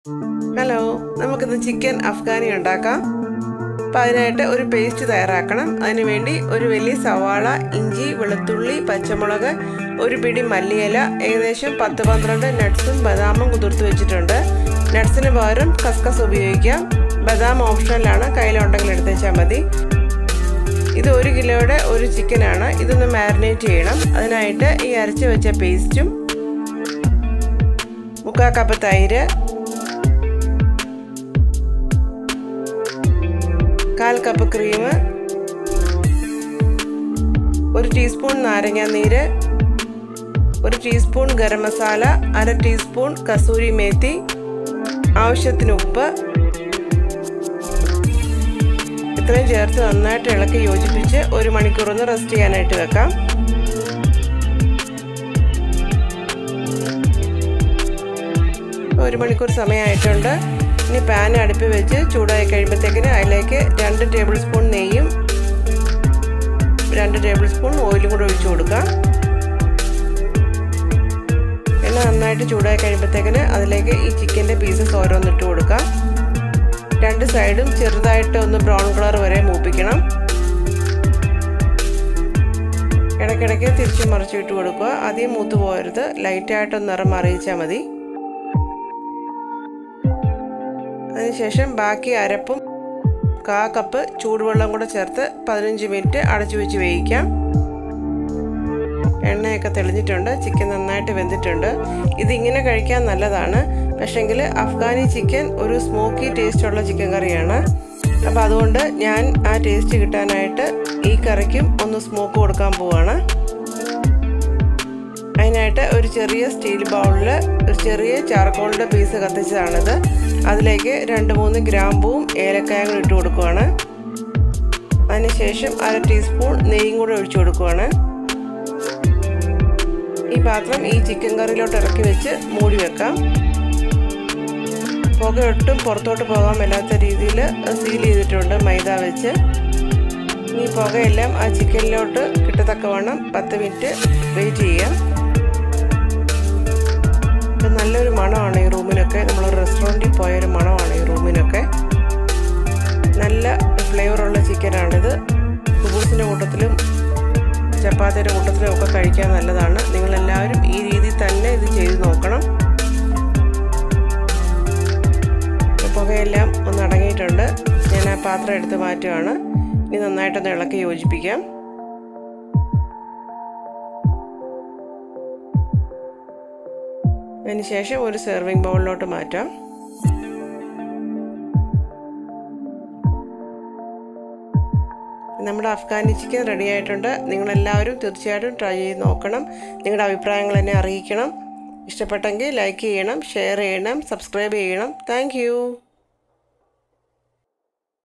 hello നമുക്കിന്ന് chicken Afghani ഉണ്ടാക്കാം അപ്പം അതിനായിട്ട് ഒരു പേസ്റ്റ് തയ്യാറാക്കണം അതിന് വേണ്ടി ഒരു വലിയ സവാള ഇഞ്ചി വെളുത്തുള്ളി പച്ചമുളക് ഒരു പിടി മല്ലിയില ഏകദേശം പത്ത് പന്ത്രണ്ട് നട്ട്സും ബദാമും കുതിർത്ത് വെച്ചിട്ടുണ്ട് നട്ട്സിന് പകരം കസ്കസ് ഉപയോഗിക്കാം ബദാം ഓപ്ഷനിലാണ് കയ്യിലുണ്ടെങ്കിൽ എടുത്ത് വെച്ചാൽ മതി ഇത് ഒരു കിലോയുടെ ഒരു ചിക്കനാണ് ഇതൊന്ന് മാരിനേറ്റ് ചെയ്യണം അതിനായിട്ട് ഈ അരച്ച് വെച്ച പേസ്റ്റും മുക്കാ കപ്പ് തൈര് കാൽ കപ്പ് ക്രീം ഒരു ടീസ്പൂൺ നാരങ്ങ നീര് ഒരു ടീസ്പൂൺ ഗരം മസാല അര ടീസ്പൂൺ കസൂരി മേത്തി ആവശ്യത്തിന് ഉപ്പ് ഇത്രയും ചേർത്ത് നന്നായിട്ട് ഇളക്കി യോജിപ്പിച്ച് ഒരു മണിക്കൂർ ഒന്ന് റെസ്റ്റ് ചെയ്യാനായിട്ട് വെക്കാം ഒരു മണിക്കൂർ സമയമായിട്ടുണ്ട് ഇനി പാൻ അടുപ്പിൽ വെച്ച് ചൂടായി കഴിയുമ്പോഴത്തേക്കിന് അതിലേക്ക് രണ്ട് ടേബിൾ സ്പൂൺ നെയ്യും രണ്ട് ടേബിൾ സ്പൂൺ ഓയിലും കൂടെ ഒഴിച്ചു കൊടുക്കാം എണ്ണ നന്നായിട്ട് ചൂടായി കഴിയുമ്പോഴത്തേക്കിന് അതിലേക്ക് ഈ ചിക്കൻ്റെ പീസസ് ഓരോന്നിട്ട് കൊടുക്കാം രണ്ട് സൈഡും ചെറുതായിട്ട് ഒന്ന് ബ്രൗൺ കളർ വരെ മൂപ്പിക്കണം ഇടയ്ക്കിടയ്ക്ക് തിരിച്ചു മറിച്ചിട്ട് കൊടുക്കുക അധികം മൂത്ത് പോകരുത് ലൈറ്റായിട്ടൊന്ന് നിറം അറിയിച്ചാൽ മതി അതിനുശേഷം ബാക്കി അരപ്പും കാ കപ്പ് ചൂടുവെള്ളം കൂടെ ചേർത്ത് പതിനഞ്ച് മിനിറ്റ് അടച്ചു വെച്ച് വേവിക്കാം എണ്ണയൊക്കെ തെളിഞ്ഞിട്ടുണ്ട് ചിക്കൻ നന്നായിട്ട് വെന്തിട്ടുണ്ട് ഇതിങ്ങനെ കഴിക്കാൻ നല്ലതാണ് പക്ഷെങ്കിൽ അഫ്ഗാനി ചിക്കൻ ഒരു സ്മോക്കി ടേസ്റ്റുള്ള ചിക്കൻ കറിയാണ് അപ്പോൾ അതുകൊണ്ട് ഞാൻ ആ ടേസ്റ്റ് കിട്ടാനായിട്ട് ഈ കറിക്കും ഒന്ന് സ്മോക്ക് കൊടുക്കാൻ പോവാണ് അതിനായിട്ട് ഒരു ചെറിയ സ്റ്റീൽ ബൗളിൽ ഒരു ചെറിയ ചാർക്കോളിൻ്റെ പീസ് കത്തിച്ചതാണിത് അതിലേക്ക് രണ്ട് മൂന്ന് ഗ്രാമ്പൂവും ഏലക്കായും ഇട്ട് കൊടുക്കുവാണ് അതിനുശേഷം അര ടീസ്പൂൺ നെയ്യും കൂടെ ഒഴിച്ചു കൊടുക്കുവാണ് ഈ പാത്രം ഈ ചിക്കൻ കറിയിലോട്ട് ഇറക്കി വെച്ച് മൂടി വെക്കാം പുക ഒട്ടും പുറത്തോട്ട് പോകാൻ മേലാത്ത രീതിയിൽ സീൽ ചെയ്തിട്ടുണ്ട് മൈദ വെച്ച് ഈ പുകയെല്ലാം ആ ചിക്കനിലോട്ട് കിട്ടത്തക്കവണ്ണം പത്ത് മിനിറ്റ് വെയിറ്റ് ചെയ്യാം ഇപ്പം നല്ലൊരു മണമാണ് ഈ റൂമിനൊക്കെ നമ്മൾ റെസ്റ്റോറൻറ്റിൽ പോയൊരു മണമാണ് ഈ റൂമിനൊക്കെ നല്ല ഫ്ലേവറുള്ള ചിക്കനാണിത് കുബൂസിൻ്റെ കൂട്ടത്തിലും ചപ്പാത്തിയുടെ കൂട്ടത്തിലും ഒക്കെ കഴിക്കാൻ നല്ലതാണ് നിങ്ങളെല്ലാവരും ഈ രീതിയിൽ തന്നെ ഇത് ചെയ്ത് നോക്കണം പുകയെല്ലാം ഒന്ന് അടങ്ങിയിട്ടുണ്ട് ഞാൻ ആ പാത്രം എടുത്ത് മാറ്റുകയാണ് ഇനി നന്നായിട്ടൊന്ന് ഇളക്കി യോജിപ്പിക്കാം അതിനുശേഷം ഒരു സെർവിങ് ബൗളിലോട്ട് മാറ്റാം നമ്മുടെ അഫ്ഗാനി ചിക്കൻ റെഡി ആയിട്ടുണ്ട് നിങ്ങളെല്ലാവരും തീർച്ചയായിട്ടും ട്രൈ ചെയ്ത് നോക്കണം നിങ്ങളുടെ അഭിപ്രായങ്ങൾ എന്നെ അറിയിക്കണം ഇഷ്ടപ്പെട്ടെങ്കിൽ ലൈക്ക് ചെയ്യണം ഷെയർ ചെയ്യണം സബ്സ്ക്രൈബ് ചെയ്യണം താങ്ക്